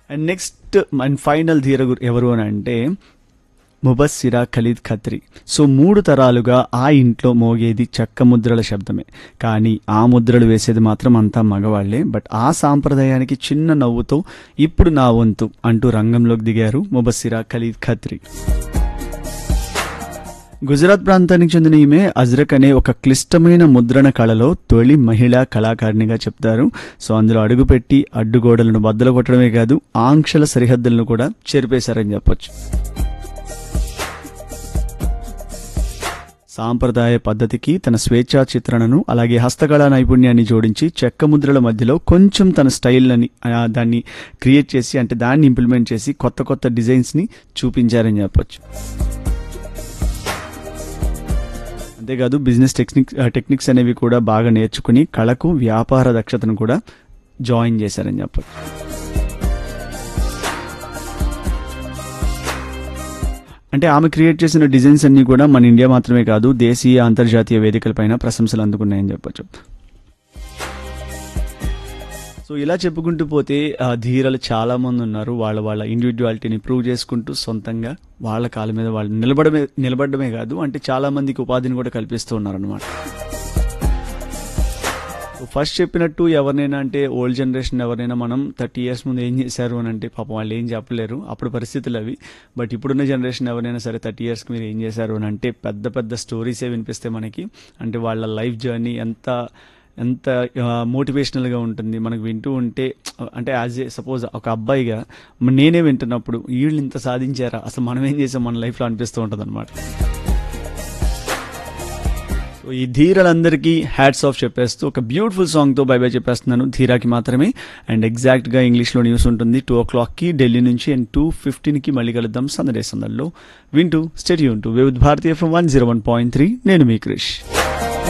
and next and final ధీర గురు ఎవరు అని అంటే ముబస్సిరా ఖలీద్ ఖత్రి సో మూడు తరాలుగా ఆ ఇంట్లో మోగేది చెక్క ముద్రల శబ్దమే కానీ ఆ ముద్రలు వేసేది మాత్రం అంతా మగవాళ్లే బట్ ఆ సాంప్రదాయానికి చిన్న నవ్వుతో ఇప్పుడు నా వంతు అంటూ రంగంలోకి దిగారు ముబస్సిరా ఖలీద్ ఖత్రి గుజరాత్ ప్రాంతానికి చెందిన ఈమె అజ్రక్ అనే ఒక క్లిష్టమైన ముద్రణ కళలో తొలి మహిళా కళాకారిణిగా చెప్తారు సో అందులో అడుగుపెట్టి అడ్డుగోడలను బద్దలు కొట్టడమే కాదు ఆంక్షల సరిహద్దులను కూడా చెరిపేశారని చెప్పొచ్చు సాంప్రదాయ పద్ధతికి తన స్వేచ్ఛా చిత్రణను అలాగే హస్తకళా నైపుణ్యాన్ని జోడించి చెక్క ముద్రల మధ్యలో కొంచెం తన స్టైల్ అని ఆ, దాన్ని క్రియేట్ చేసి అంటే దాన్ని ఇంప్లిమెంట్ చేసి కొత్త కొత్త డిజైన్స్ని చూపించారని చెప్పొచ్చు అంతేకాదు బిజినెస్ టెక్నిక్ టెక్నిక్స్ అనేవి కూడా బాగా నేర్చుకుని కళకు వ్యాపార దక్షతను కూడా జాయిన్ చేశారని చెప్పచ్చు అంటే ఆమె క్రియేట్ చేసిన డిజైన్స్ అన్ని కూడా మన ఇండియా మాత్రమే కాదు దేశీయ అంతర్జాతీయ వేదికలపైన ప్రశంసలు అందుకున్నాయని చెప్పొచ్చు సో ఇలా చెప్పుకుంటూ పోతే ఆ, ధీరలు చాలా మంది ఉన్నారు వాళ్ళ వాళ్ళ ఇండివిజువాలిటీని ప్రూవ్ చేసుకుంటూ సొంతంగా వాళ్ళ కాళ్ళ మీద వాళ్ళు నిలబడమే నిలబడమే కాదు అంటే చాలా మందికి ఉపాధిని కూడా కల్పిస్తూ ఉన్నారనమాట ఫస్ట్ చెప్పినట్టు ఎవరినైనా అంటే ఓల్డ్ జనరేషన్ ఎవరైనా మనం థర్టీ ఇయర్స్ ముందు ఏం చేశారు అని అంటే పాపం వాళ్ళు ఏం చెప్పలేరు అప్పుడు పరిస్థితులు అవి బట్ ఇప్పుడున్న జనరేషన్ ఎవరైనా సరే థర్టీ ఇయర్స్కి మీరు ఏం చేశారు అని అంటే పెద్ద పెద్ద స్టోరీసే వినిపిస్తాయి మనకి అంటే వాళ్ళ లైఫ్ జర్నీ ఎంత ఎంత మోటివేషనల్గా ఉంటుంది మనకు వింటూ ఉంటే అంటే యాజ్ ఏ సపోజ్ ఒక అబ్బాయిగా నేనే వింటున్నప్పుడు వీళ్ళు ఇంత సాధించారా అసలు మనం ఏం చేసాం మన లైఫ్లో అనిపిస్తూ ఉంటుంది అనమాట సో ఈ ధీరలందరికీ హ్యాట్స్ ఆఫ్ చెప్పేస్తూ ఒక బ్యూటిఫుల్ సాంగ్తో బై బై చెప్పేస్తున్నాను ధీరాకి మాత్రమే అండ్ ఎగ్జాక్ట్గా ఇంగ్లీష్లో న్యూస్ ఉంటుంది టూ ఓ క్లాక్కి ఢిల్లీ నుంచి అండ్ టూ ఫిఫ్టీన్కి మళ్ళీ కలుద్దాం సందడే సందడిలో వింటూ స్టేడియం టు వివిధ్ భారతీయ from one zero one point three నేను మీ క్రిష్